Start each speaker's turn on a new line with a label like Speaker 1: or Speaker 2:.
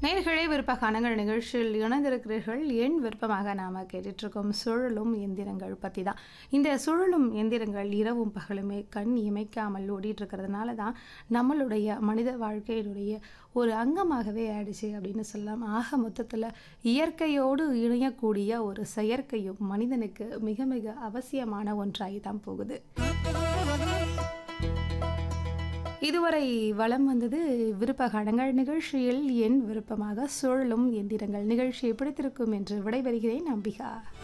Speaker 1: நேர்களே விருப்ப கானங்கள் நிகழ்ச்சியில் இணைந்திருக்கிறீர்கள் என் விருப்பமாக நாம் கேட்டுட்ருக்கோம் சுழலும் எந்திரங்கள் பற்றி தான் இந்த சுழலும் எந்திரங்கள் இரவும் பகலுமே கண் இமைக்காமல் ஓடிட்டு இருக்கிறதுனால தான் நம்மளுடைய மனித வாழ்க்கையினுடைய ஒரு அங்கமாகவே ஆயிடுச்சு அப்படின்னு சொல்லலாம் ஆக மொத்தத்தில் இயற்கையோடு இணையக்கூடிய ஒரு செயற்கையும் மனிதனுக்கு மிக மிக அவசியமான ஒன்றாகி தான் போகுது இதுவரை வலம் வந்தது விருப்பகானங்கள் நிகழ்ச்சியில் என் விருப்பமாக சுழலும் எந்திரங்கள் நிகழ்ச்சியை பிடித்திருக்கும் என்று விடைபெறுகிறேன் அம்பிகா